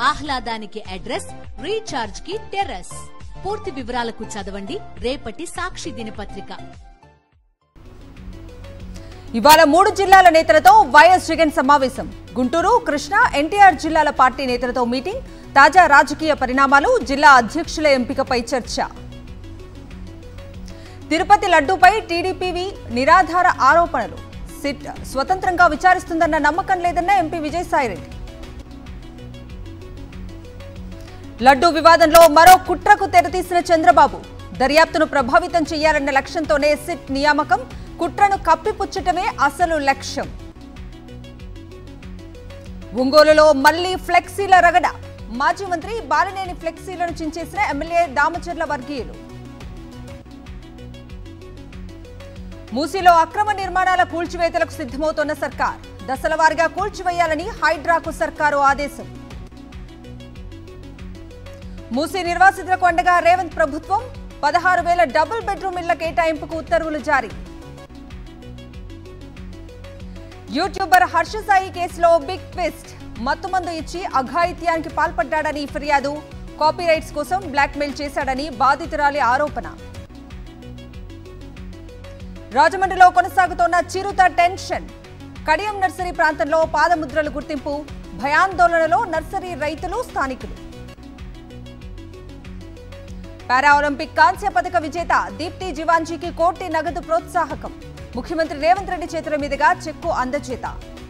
ఆహ్లాదానికి address recharge కి terrace పూర్తి వివరాలకు చదవండి రేపటి సాక్షి దినపత్రిక ఇవాళ మూడు జిల్లాల నేతలతో వైఎస్ జగన్ సమావేశం గుంటూరు కృష్ణా ఎన్టీఆర్ జిల్లాల పార్టీ నేతలతో మీటింగ్ తాజా రాజకీయ పరిణామాలు జిల్లా అధ్యక్షుల ఎంపికపై చర్చ తిరుపతి లడ్డూపై టీడీపీవి నిరాధార ఆరోపణలు సిట్ స్వతంత్రంగా విచారిస్తుందన్న నమ్మకం లేదన్న ఎంపీ విజయసాయిరెడ్డి లడ్డూ వివాదంలో మరో కుట్రకు తెరతీసిన చంద్రబాబు దర్యాప్తును ప్రభావితం చేయాలన్న లక్ష్యంతోనే సిట్ నియామకం కుట్రను కప్పిపుచ్చటమే అసలు లక్ష్యం ఒంగోలులో మళ్లీ ఫ్లెక్సీల రగడ మాజీ మంత్రి బాలినేని ఫ్లెక్సీలను చించేసిన ఎమ్మెల్యే దామచర్ల వర్గీయులు మూసీలో అక్రమ నిర్మాణాల కూల్చివేతలకు సిద్ధమవుతోన్న సర్కార్ దశల వారీగా కూల్చివేయాలని హైడ్రాకు సర్కారు ఆదేశం మూసీ నిర్వాసితులకు అండగా రేవంత్ ప్రభుత్వం పదహారు వేల డబుల్ బెడ్రూమ్ ఇళ్ల కేటాయింపుకు ఉత్తర్వులు జారీ యూట్యూబర్ హర్ష సాయి కేసులో బిగ్ ట్విస్ట్ మత్తుమందు ఇచ్చి అఘాయిత్యానికి పాల్పడ్డాడని ఫిర్యాదు కాపీరైట్స్ కోసం బ్లాక్మెయిల్ చేశాడని బాధితురాలి ఆరోపణ రాజమండ్రిలో కొనసాగుతోన్న చిరుత టెన్షన్ కడియం నర్సరీ ప్రాంతంలో పాదముద్రల గుర్తింపు భయాందోళనలో నర్సరీ రైతులు స్థానికులు పారా ఒలింపిక్ కాంస్య పథక విజేత దీప్తి జివాంజీకి కోటి నగదు ప్రోత్సాహకం ముఖ్యమంత్రి రేవంత్ రెడ్డి చేతుల మీదుగా చెక్కు అందజేత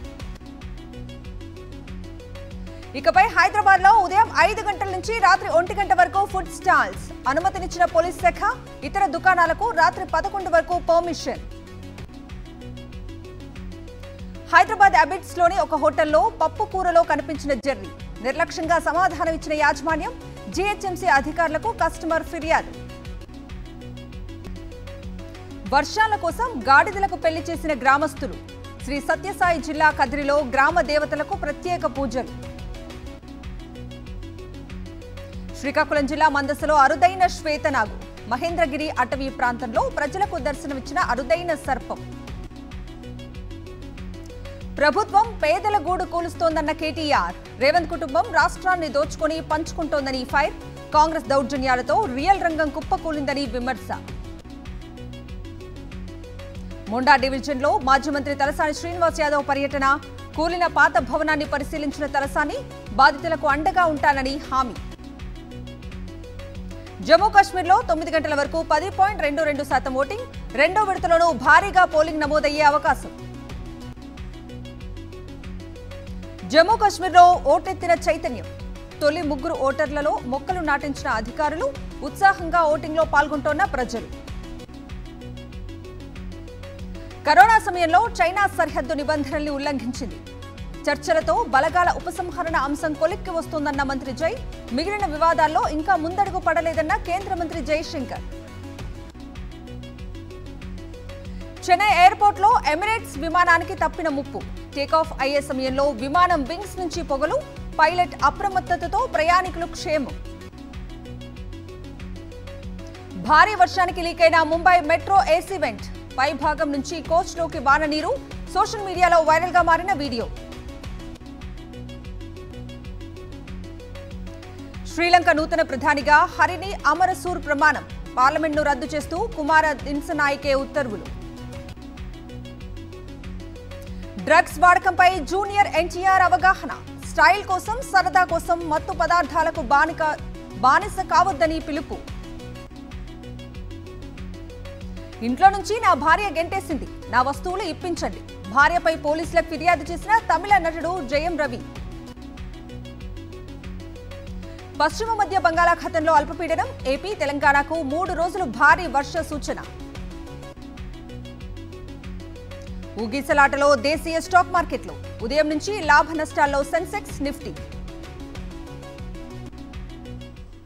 ఇకపై హైదరాబాద్ లో ఉదయం ఐదు గంటల నుంచి రాత్రి ఒంటి గంట వరకు ఫుడ్ స్టాల్స్ అనుమతినిచ్చిన పోలీస్ శాఖ ఇతర దుకాణాలకు రాత్రి పదకొండు వరకు పర్మిషన్ హైదరాబాద్ అబిడ్స్ లోని ఒక హోటల్లో పప్పు కూరలో కనిపించిన జెర్రీ నిర్లక్ష్యంగా సమాధానం ఇచ్చిన యాజమాన్యం జీహెచ్ఎంసీ అధికారులకు కస్టమర్ ఫిర్యాదు వర్షాల కోసం గాడిదలకు పెళ్లి చేసిన గ్రామస్తులు శ్రీ సత్యసాయి జిల్లా కదిరిలో గ్రామ దేవతలకు ప్రత్యేక పూజలు శ్రీకాకుళం జిల్లా మందసలో అరుదైన శ్వేతనాగు మహేంద్రగిరి అటవీ ప్రాంతంలో ప్రజలకు దర్శనమిచ్చిన అరుదైన సర్పం ప్రభుత్వం పేదల గూడు కూలుస్తోందన్న కేటీఆర్ రేవంత్ కుటుంబం రాష్ట్రాన్ని దోచుకొని పంచుకుంటోందని ఫైర్ కాంగ్రెస్ దౌర్జన్యాలతో రియల్ రంగం కుప్పకూలిందని విమర్శ మొండా డివిజన్లో మాజీ మంత్రి తలసాని శ్రీనివాస్ యాదవ్ పర్యటన కూలిన పాత భవనాన్ని పరిశీలించిన తలసాని బాధితులకు అండగా ఉంటానని హామీ జమ్మూ కాశ్మీర్లో తొమ్మిది గంటల వరకు పది పాయింట్ రెండు రెండు శాతం ఓటింగ్ రెండో విడతలోనూ భారీగా పోలింగ్ నమోదయ్యే అవకాశం జమ్మూ కాశ్మీర్లో ఓటెత్తిన చైతన్యం తొలి ముగ్గురు ఓటర్లలో మొక్కలు నాటించిన అధికారులు ఉత్సాహంగా ఓటింగ్లో పాల్గొంటోన్న ప్రజలు కరోనా సమయంలో చైనా సరిహద్దు నిబంధనల్ని ఉల్లంఘించింది చర్చలతో బలగాల ఉపసంహరణ అంశం కొలిక్కి వస్తోందన్న మంత్రి జై మిగిలిన వివాదాల్లో ఇంకా ముందడుగు పడలేదన్న కేంద్ర మంత్రి జైశంకర్ చెన్నై ఎయిర్పోర్ట్లో ఎమిరేట్స్ విమానానికి తప్పిన ముప్పు టేకాఫ్ అయ్యే సమయంలో విమానం వింగ్స్ నుంచి పొగలు పైలట్ అప్రమత్తతతో ప్రయాణికులు క్షేమం భారీ వర్షానికి లీకైన ముంబై మెట్రో ఏసీ వెంట్ పై భాగం నుంచి కోచ్లోకి వాన నీరు సోషల్ మీడియాలో వైరల్ గా మారిన వీడియో శ్రీలంక నూతన ప్రధానిగా హరిని అమరసూర్ ప్రమాణం పార్లమెంట్ను రద్దు చేస్తూ కుమార దిన్సనాయకే ఉత్తర్వులు డ్రగ్స్ వాడకంపై జూనియర్ ఎన్టీఆర్ అవగాహన స్టైల్ కోసం సరదా కోసం మత్తు పదార్థాలకు బానిక బానిస కావద్దని పిలుపు ఇంట్లో నుంచి నా భార్య గెంటేసింది నా వస్తువులు ఇప్పించండి భార్యపై పోలీసులకు ఫిర్యాదు చేసిన తమిళ నటుడు జయం రవి పశ్చిమ మధ్య బంగాళాఖాతంలో అల్పపీడనం ఏపీ తెలంగాణకు మూడు రోజులు భారీ వర్ష సూచన ఊగిసలాటలో దేశీయ స్టాక్ మార్కెట్లు ఉదయం నుంచి లాభ నష్టాల్లో సెన్సెక్స్ నిఫ్టీ